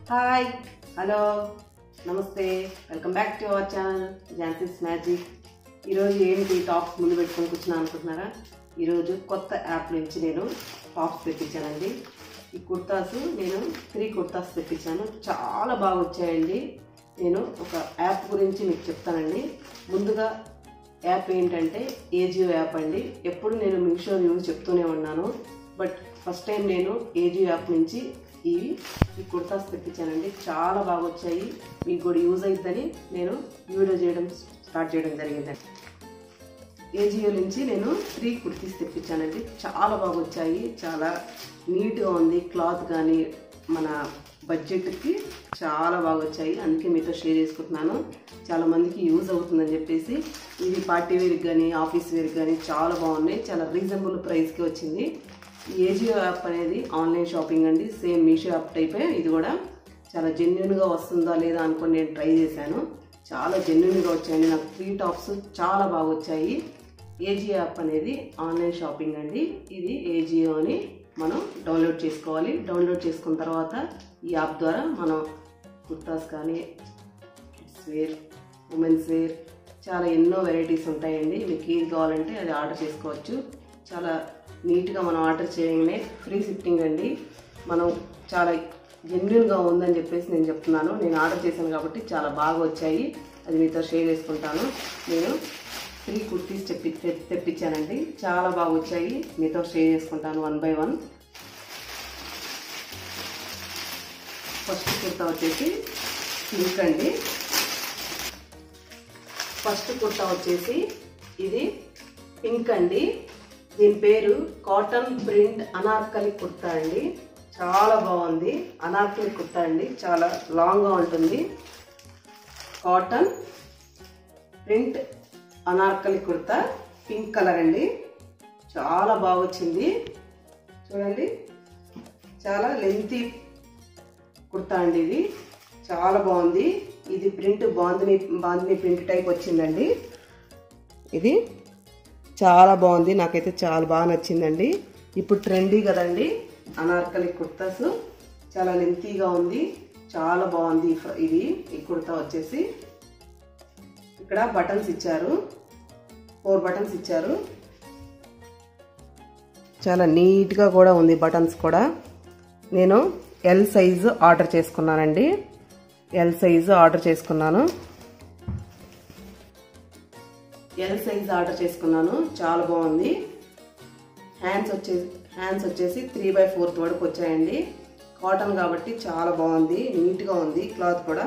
hi hello నమస్తే welcome back to our channel Jhansi's magic ఈరోజు ఏంటి టాప్స్ ముందు పెట్టుకొని కూర్చున్నా అనుకుంటున్నారా ఈరోజు కొత్త యాప్ నుంచి నేను టాప్స్ తెప్పించానండి ఈ కుర్తాస్ నేను త్రీ కుర్తాస్ తెప్పించాను చాలా బాగా వచ్చాయండి నేను ఒక యాప్ గురించి మీకు చెప్తానండి ముందుగా యాప్ ఏంటంటే ఏజియో యాప్ అండి ఎప్పుడు నేను మీషో రివ్యూ చెప్తూనే ఉన్నాను బట్ ఫస్ట్ టైం నేను ఏజియో యాప్ నుంచి ఇవి ఈ కుర్తాస్ తెప్పించానండి చాలా బాగా వచ్చాయి మీకు కూడా యూజ్ అవుతుందని నేను వీడియో చేయడం స్టార్ట్ చేయడం జరిగిందండి ఏజియో నుంచి నేను త్రీ కుర్తీస్ తెప్పించానండి చాలా బాగా వచ్చాయి చాలా నీట్గా ఉంది క్లాత్ కానీ మన బడ్జెట్కి చాలా బాగా వచ్చాయి అందుకే మీతో షేర్ చేసుకుంటున్నాను చాలా మందికి యూజ్ అవుతుందని చెప్పేసి ఇది పార్టీ వేర్కి కానీ ఆఫీస్ వేర్కి కానీ చాలా బాగున్నాయి చాలా రీజనబుల్ ప్రైస్కి వచ్చింది ఈ ఏజియో యాప్ అనేది ఆన్లైన్ షాపింగ్ అండి సేమ్ మీషో యాప్ టైపే ఇది కూడా చాలా జెన్యున్గా వస్తుందా లేదా అనుకొని నేను ట్రై చేశాను చాలా జెన్యున్గా వచ్చాయండి నాకు త్రీ టాప్స్ చాలా బాగా వచ్చాయి ఏజియో యాప్ అనేది ఆన్లైన్ షాపింగ్ అండి ఇది ఏజియో అని మనం డౌన్లోడ్ చేసుకోవాలి డౌన్లోడ్ చేసుకున్న తర్వాత ఈ యాప్ ద్వారా మనం కుర్తాస్ కానీ కిడ్స్ వేర్ ఉమెన్స్ వేర్ చాలా ఎన్నో వెరైటీస్ ఉంటాయండి మీకు ఏది కావాలంటే అది ఆర్డర్ చేసుకోవచ్చు చాలా నీట్గా మనం ఆర్డర్ చేయగానే ఫ్రీ షిఫ్టింగ్ అండి మనం చాలా జెన్యున్గా ఉందని చెప్పేసి నేను చెప్తున్నాను నేను ఆర్డర్ చేశాను కాబట్టి చాలా బాగా వచ్చాయి అది మీతో షేర్ చేసుకుంటాను నేను త్రీ కుర్తీస్ చెప్పి తె- తెప్పించానండి చాలా బాగా వచ్చాయి మీతో షేర్ చేసుకుంటాను one by one first kurta వచ్చేసి పింక్ అండి ఫస్ట్ కుర్తా వచ్చేసి ఇది పింక్ అండి దీని పేరు కాటన్ ప్రింట్ అనార్కలి కుర్తా అండి చాలా బాగుంది అనార్కలి కుర్తా అండి చాలా లాంగ్గా ఉంటుంది cotton print Anarkali kurta pink colour అండి చాలా బాగా వచ్చింది చూడండి చాలా లెంతీ కుర్తా అండి ఇది చాలా బాగుంది ఇది print bandhani bandhani print type వచ్చిందండి ఇది చాలా బాగుంది నాకైతే చాలా బాగా నచ్చిందండి ఇప్పుడు ట్రెండీ కదండి అనార్కలి కుర్తాస్ చాలా లెంతీగా ఉంది చాలా బాగుంది ఈ ఫ్ర- ఇది ఈ కుర్తా వచ్చేసి ఇక్కడ బటన్స్ ఇచ్చారు ఫోర్ బటన్స్ ఇచ్చారు చాలా నీట్గా కూడా ఉంది బటన్స్ కూడా నేను ఎల్ సైజు ఆర్డర్ చేసుకున్నానండి ఎల్ సైజు ఆర్డర్ చేసుకున్నాను ఎల్ సైజ్ ఆర్డర్ చేసుకున్నాను చాలా బాగుంది హ్యాండ్స్ వచ్చేసి హ్యాండ్స్ వచ్చేసి త్రీ బై ఫోర్త్ వరకు వచ్చాయండి కాటన్ కాబట్టి చాలా బాగుంది నీట్గా ఉంది క్లాత్ కూడా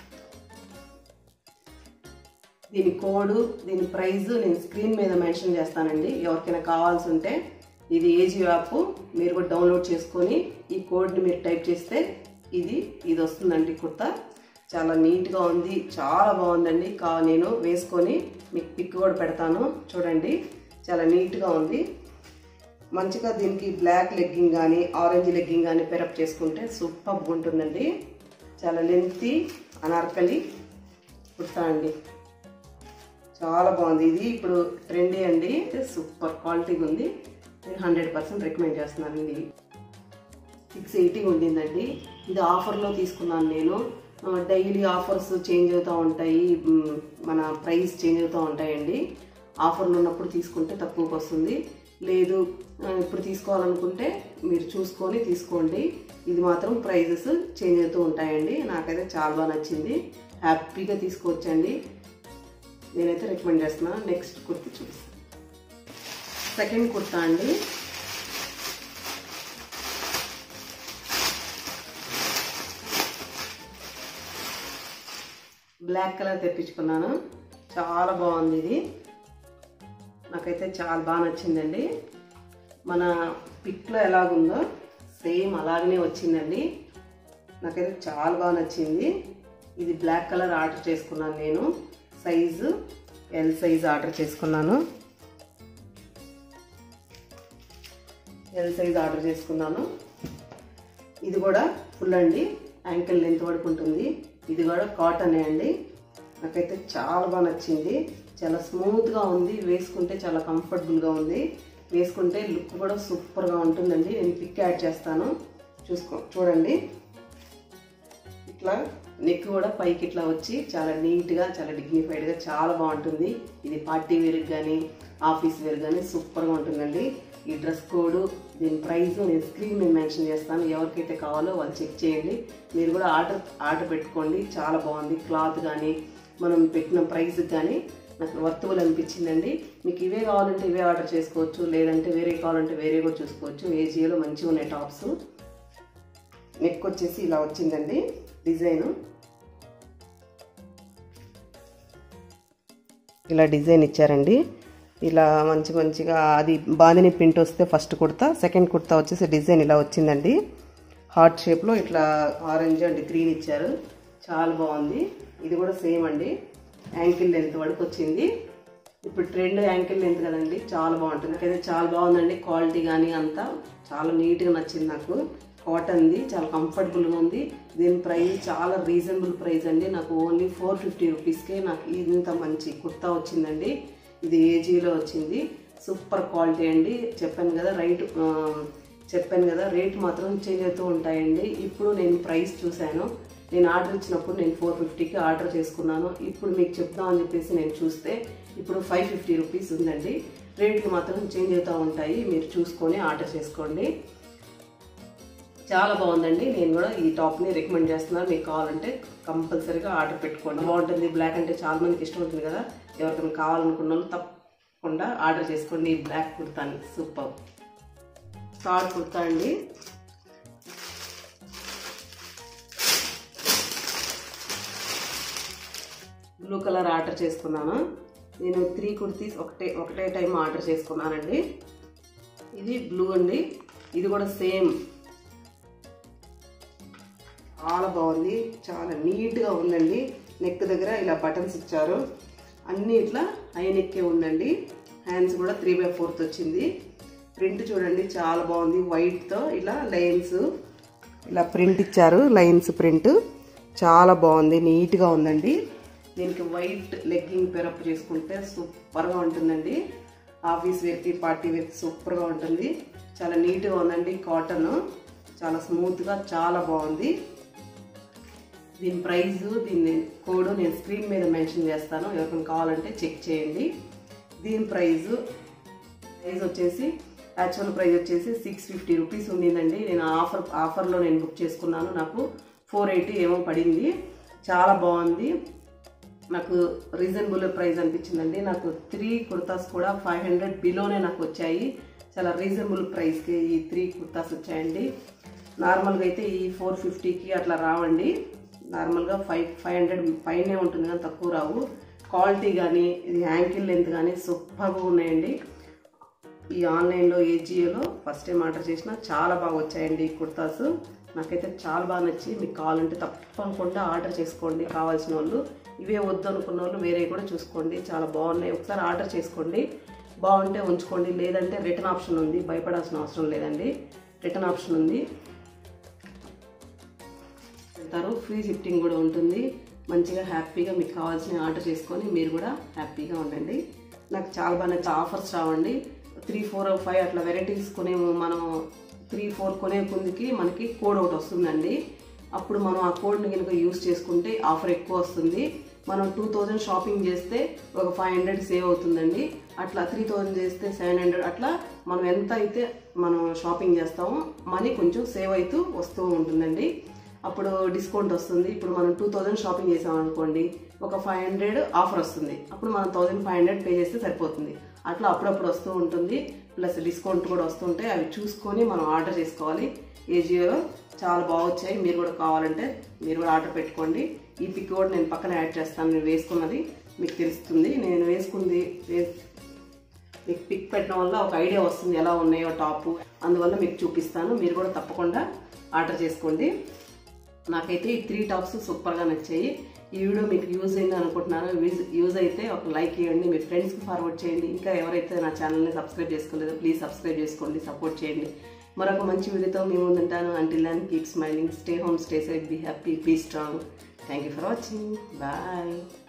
దీని కోడ్ దీని ప్రైస్ నేను స్క్రీన్ మీద మెన్షన్ చేస్తానండి ఎవరికైనా కావాల్సి ఉంటే ఇది ఏజీ యాప్ మీరు కూడా డౌన్లోడ్ చేసుకొని ఈ కోడ్ని మీరు టైప్ చేస్తే ఇది ఇది వస్తుందండి కుర్తా చాలా నీట్గా ఉంది చాలా బాగుందండి కా నేను వేసుకొని మీకు పిక్ కూడా పెడతాను చూడండి చాలా నీట్గా ఉంది మంచిగా దీనికి బ్లాక్ లెగ్గింగ్ కానీ ఆరెంజ్ లెగ్గింగ్ కానీ పెరప్ చేసుకుంటే సూపర్ ఉంటుందండి చాలా లెంతీ అనార్కలి కుర్తా అండి చాలా బాగుంది ఇది ఇప్పుడు ట్రెండీ అండి సూపర్ క్వాలిటీగా ఉంది నేను హండ్రెడ్ పర్సెంట్ రికమెండ్ చేస్తున్నానండి ఇది సిక్స్ ఎయిటీ ఉండిందండి ఇది ఆఫర్లో తీసుకున్నాను నేను ఆ, డైలీ ఆఫర్స్ చేంజ్ అవుతూ ఉంటాయి మ్, మన ప్రైస్ చేంజ్ అవుతూ ఉంటాయండి ఆఫర్లు ఉన్నప్పుడు తీసుకుంటే తక్కువకి వస్తుంది లేదు ఆ, ఇప్పుడు తీసుకోవాలనుకుంటే మీరు చూసుకొని తీసుకోండి ఇది మాత్రం ప్రైజెస్ చేంజ్ అవుతూ ఉంటాయండి నాకైతే చాలా బాగా నచ్చింది హ్యాపీగా తీసుకోవచ్చండి నేనైతే రికమెండ్ చేస్తున్నా నెక్స్ట్ కుర్తి చూపిస్తాను సెకండ్ కుర్తా అండి బ్లాక్ కలర్ తెప్పించుకున్నాను చాలా బాగుంది ఇది నాకైతే చాలా బాగా నచ్చిందండి మన పిక్లో ఎలాగుందో సేమ్ అలాగనే వచ్చిందండి నాకైతే చాలా బాగా నచ్చింది ఇది బ్లాక్ కలర్ ఆర్డర్ చేసుకున్నాను నేను సైజు ఎల్ సైజ్ ఆర్డర్ చేసుకున్నాను ఎల్ సైజ్ ఆర్డర్ చేసుకున్నాను ఇది కూడా ఫుల్ అండి యాంకిల్ లెంత్ వరకు ఉంటుంది ఇది కూడా కాటనే అండి నాకైతే చాలా బాగా నచ్చింది చాలా స్మూత్గా ఉంది వేసుకుంటే చాలా కంఫర్టబుల్గా ఉంది వేసుకుంటే లుక్ కూడా సూపర్గా ఉంటుందండి నేను పిక్ యాడ్ చేస్తాను చూసుకో చూడండి ఇట్లా నెక్ కూడా పైకి ఇట్లా వచ్చి చాలా నీట్గా చాలా డిగ్నిఫైడ్గా చాలా బాగుంటుంది ఇది పార్టీ వేర్కి కానీ ఆఫీస్ వేర్ కానీ సూపర్గా ఉంటుందండి ఈ డ్రెస్ కోడ్ దీని ప్రైస్ నేను స్క్రీన్ మీద మెన్షన్ చేస్తాను ఎవరికైతే కావాలో వాళ్ళు చెక్ చేయండి మీరు కూడా ఆర్డర్ ఆర్డర్ పెట్టుకోండి చాలా బాగుంది క్లాత్ కానీ మనం పెట్టిన ప్రైస్కి కానీ నాకు వర్తబుల్ అనిపించిందండి మీకు ఇవే కావాలంటే ఇవే ఆర్డర్ చేసుకోవచ్చు లేదంటే వేరే కావాలంటే వేరే కూడా చూసుకోవచ్చు ఏజియోలో మంచిగా ఉన్నాయి టాప్స్ నెక్ వచ్చేసి ఇలా వచ్చిందండి డిజైన్ ఇలా డిజైన్ ఇచ్చారండి ఇలా మంచి మంచిగా అది బాందిని ప్రింట్ వస్తే ఫస్ట్ కుర్తా సెకండ్ కుర్తా వచ్చేసి డిజైన్ ఇలా వచ్చిందండి హార్ట్ షేప్లో ఇట్లా ఆరెంజ్ అండ్ గ్రీన్ ఇచ్చారు చాలా బాగుంది ఇది కూడా సేమ్ అండి యాంకిల్ లెంత్ వరకు వచ్చింది ఇప్పుడు ట్రెండ్ యాంకిల్ లెంత్ కదండి చాలా బాగుంటుంది నాకైతే చాలా బాగుందండి క్వాలిటీ కానీ అంతా చాలా నీట్గా నచ్చింది నాకు కాటన్ది చాలా కంఫర్టబుల్గా ఉంది దీని ప్రైస్ చాలా రీజనబుల్ ప్రైస్ అండి నాకు ఓన్లీ ఫోర్ ఫిఫ్టీ రూపీస్కే నాకు ఇంత మంచి కుర్తా వచ్చిందండి ఇది ఏజీలో వచ్చింది సూపర్ క్వాలిటీ అండి చెప్పాను కదా రైట్ చెప్పాను కదా రేట్ మాత్రం చేంజ్ అవుతూ ఉంటాయండి ఇప్పుడు నేను ప్రైస్ చూశాను నేను ఆర్డర్ ఇచ్చినప్పుడు నేను ఫోర్ ఫిఫ్టీకి ఆర్డర్ చేసుకున్నాను ఇప్పుడు మీకు చెప్దామని చెప్పేసి నేను చూస్తే ఇప్పుడు ఫైవ్ ఫిఫ్టీ రూపీస్ ఉందండి రేట్లు మాత్రం చేంజ్ అవుతూ ఉంటాయి మీరు చూసుకొని ఆర్డర్ చేసుకోండి చాలా బాగుందండి నేను కూడా ఈ టాప్ని రికమెండ్ చేస్తున్నాను మీకు కావాలంటే కంపల్సరీగా ఆర్డర్ పెట్టుకోండి బాగుంటుంది బ్లాక్ అంటే చాలా మందికి ఇష్టం ఉంటుంది కదా ఎవరికైనా కావాలనుకున్న వాళ్ళు తప్పకుండా ఆర్డర్ చేసుకోండి ఈ బ్లాక్ కుర్తాని సూపర్ షార్ట్ కుర్తా అండి బ్లూ కలర్ ఆర్డర్ చేసుకున్నాను నేను త్రీ కుర్తీస్ ఒకటే ఒకటే టైం ఆర్డర్ చేసుకున్నానండి ఇది బ్లూ అండి ఇది కూడా సేమ్ చాలా బాగుంది చాలా నీట్గా ఉందండి నెక్ దగ్గర ఇలా బటన్స్ ఇచ్చారు అన్నీ ఇట్లా హై నెక్కే ఉందండి హ్యాండ్స్ కూడా త్రీ బై ఫోర్త్ వచ్చింది ప్రింట్ చూడండి చాలా బాగుంది వైట్తో ఇలా లైన్స్ ఇలా ప్రింట్ ఇచ్చారు లైన్స్ ప్రింట్ చాలా బాగుంది నీట్గా ఉందండి దీనికి వైట్ లెగ్గింగ్ పెరప్ చేసుకుంటే సూపర్గా ఉంటుందండి ఆఫీస్ వేర్కి పార్టీ వేర్కి సూపర్గా ఉంటుంది చాలా నీట్గా ఉందండి కాటన్ చాలా స్మూత్గా చాలా బాగుంది దీని ప్రైస్ దీని కోడ్ నేను స్క్రీన్ మీద మెన్షన్ చేస్తాను ఎవరికైనా కావాలంటే చెక్ చేయండి దీని ప్రైస్ ప్రైస్ వచ్చేసి యాక్చువల్ ప్రైస్ వచ్చేసి సిక్స్ ఫిఫ్టీ రూపీస్ ఉండిందండి నేను ఆఫర్ ఆఫర్లో నేను బుక్ చేసుకున్నాను నాకు ఫోర్ ఎయిటీ ఏమో పడింది చాలా బాగుంది నాకు రీజనబుల్ ప్రైస్ అనిపించిందండి నాకు త్రీ కుర్తాస్ కూడా ఫైవ్ హండ్రెడ్ బిలోనే నాకు వచ్చాయి చాలా రీజనబుల్ ప్రైస్కి ఈ త్రీ కుర్తాస్ వచ్చాయండి నార్మల్గా అయితే ఈ ఫోర్ ఫిఫ్టీకి అట్లా రావండి నార్మల్గా ఫైవ్ ఫైవ్ హండ్రెడ్ పైనే ఉంటుంది కానీ తక్కువ రావు క్వాలిటీ కానీ ఇది యాంకిల్ లెంత్ కానీ సూపర్గా ఉన్నాయండి ఈ ఆన్లైన్లో ఏజియోలో ఫస్ట్ టైం ఆర్డర్ చేసిన చాలా బాగా వచ్చాయండి ఈ కుర్తాస్ నాకైతే చాలా బాగా నచ్చి మీకు కావాలంటే తప్పకుండా ఆర్డర్ చేసుకోండి కావాల్సిన వాళ్ళు ఇవే వద్దు అనుకున్న వాళ్ళు వేరే కూడా చూసుకోండి చాలా బాగున్నాయి ఒకసారి ఆర్డర్ చేసుకోండి బాగుంటే ఉంచుకోండి లేదంటే రిటర్న్ ఆప్షన్ ఉంది భయపడాల్సిన అవసరం లేదండి రిటర్న్ ఆప్షన్ ఉంది వెళ్తారు ఫ్రీ షిఫ్టింగ్ కూడా ఉంటుంది మంచిగా హ్యాపీగా మీకు కావాల్సిన ఆర్డర్ చేసుకొని మీరు కూడా హ్యాపీగా ఉండండి నాకు చాలా బాగా నచ్చి ఆఫర్స్ రావండి త్రీ ఫోర్ ఫైవ్ అట్లా వెరైటీస్ కొనే మనం త్రీ ఫోర్ కొనే ముందుకి మనకి కోడ్ ఒకటి వస్తుందండి అప్పుడు మనం ఆ కోడ్ని కనుక యూస్ చేసుకుంటే ఆఫర్ ఎక్కువ వస్తుంది మనం టూ థౌజండ్ షాపింగ్ చేస్తే ఒక ఫైవ్ హండ్రెడ్ సేవ్ అవుతుందండి అట్లా త్రీ థౌజండ్ చేస్తే సెవెన్ హండ్రెడ్ అట్లా మనం ఎంత అయితే మనం షాపింగ్ చేస్తామో మనీ కొంచెం సేవ్ అవుతూ వస్తూ ఉంటుందండి అప్పుడు డిస్కౌంట్ వస్తుంది ఇప్పుడు మనం టూ థౌజండ్ షాపింగ్ చేసాం అనుకోండి ఒక ఫైవ్ హండ్రెడ్ ఆఫర్ వస్తుంది అప్పుడు మనం థౌజండ్ ఫైవ్ హండ్రెడ్ పే చేస్తే సరిపోతుంది అట్లా అప్పుడప్పుడు వస్తూ ఉంటుంది ప్లస్ డిస్కౌంట్ కూడా వస్తుంటాయి అవి చూసుకొని మనం ఆర్డర్ చేసుకోవాలి ఏజియోలో చాలా బాగా వచ్చాయి మీరు కూడా కావాలంటే మీరు కూడా ఆర్డర్ పెట్టుకోండి ఈ పిక్ కూడా నేను పక్కన యాడ్ చేస్తాను నేను వేసుకున్నది మీకు తెలుస్తుంది నేను వేసుకుంది వే- మీకు పిక్ పెట్టడం వల్ల ఒక ఐడియా వస్తుంది ఎలా ఉన్నాయో టాప్ అందువల్ల మీకు చూపిస్తాను మీరు కూడా తప్పకుండా ఆర్డర్ చేసుకోండి నాకైతే ఈ త్రీ టాప్స్ సూపర్గా నచ్చాయి ఈ వీడియో మీకు యూజ్ అయింది అనుకుంటున్నాను యూజ్ యూజ్ అయితే ఒక లైక్ ఇవ్వండి మీ ఫ్రెండ్స్కి ఫార్వర్డ్ చేయండి ఇంకా ఎవరైతే నా ఛానల్ని సబ్స్క్రైబ్ చేసుకోలేదో ప్లీజ్ సబ్స్క్రైబ్ చేసుకోండి సపోర్ట్ చేయండి మరొక మంచి వీడియోతో మేము ముందుంటాను until then keep smiling stay home stay safe be happy be strong thank you for watching bye